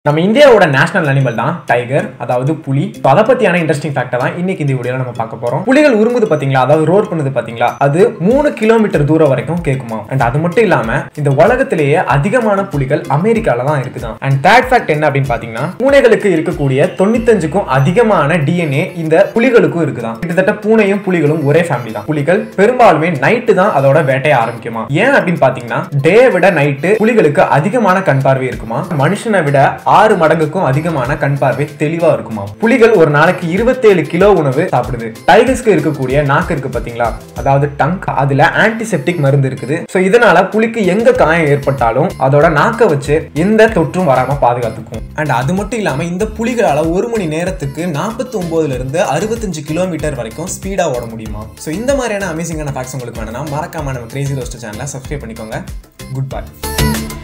நம்ம இந்தியாவோட national animal தான் டைகர் அதாவது புலி So, அதை பத்தியான இன்ட்ரெஸ்டிங் ஃபேக்டர் தான் இன்னைக்கு இந்த வீடியோல நம்ம பார்க்க போறோம் புலிகள் உருமுது பாத்தீங்களா அதாவது ரோர் பண்ணுது பாத்தீங்களா அது மூணு கிலோமீட்டர் தூரம் வரைக்கும் கேட்குமா அண்ட் அது மட்டும் இல்லாம இந்த உலகத்திலேயே அதிகமான புலிகள் அமெரிக்கால தான் இருக்குதான் அண்ட் தேர்ட் ஃபேக்ட் என்ன அப்படின்னு பாத்தீங்கன்னா பூனைகளுக்கு இருக்கக்கூடிய தொண்ணூத்தஞ்சுக்கும் அதிகமான டிஎன்ஏ இந்த புலிகளுக்கும் இருக்குதான் கிட்டத்தட்ட பூனையும் புலிகளும் ஒரே ஃபேமிலி தான் புலிகள் பெரும்பாலுமே நைட்டு தான் அதோட வேட்டையை ஆரம்பிக்குமா ஏன் அப்படின்னு பாத்தீங்கன்னா டே விட நைட்டு புலிகளுக்கு அதிகமான கண் பார்வை இருக்குமா மனுஷனை விட ஆறு மடங்குக்கும் அதிகமான கண் பார்வை தெளிவா இருக்குமா புலிகள் ஒரு நாளைக்கு இருபத்தேழு கிலோ உணவு சாப்பிடுது டைகர்ஸ்க்கு இருக்கக்கூடிய நாக்கு இருக்கு பாத்தீங்களா அதாவது டங் அதுல ஆன்டிசெப்டிக் மருந்து இருக்குது சோ இதனால புலிக்கு எங்க காயம் ஏற்பட்டாலும் அதோட நாக்கை வச்சு எந்த தொற்றும் வராம பாதுகாத்துக்கும் அண்ட் அது மட்டும் இல்லாம இந்த புலிகளால ஒரு மணி நேரத்துக்கு நாற்பத்தி ஒன்பதுல இருந்து அறுபத்தஞ்சு கிலோமீட்டர் வரைக்கும் ஸ்பீடா ஓட முடியுமா சோ இந்த மாதிரியான அமேசிங்கான ஃபேக்ட்ஸ் உங்களுக்கு வேணும்னா மறக்காம நம்ம கிரேசி ரோஸ்ட் சேனலை சப்ஸ்கிரைப் பண்ணிக்கோங்க குட் பை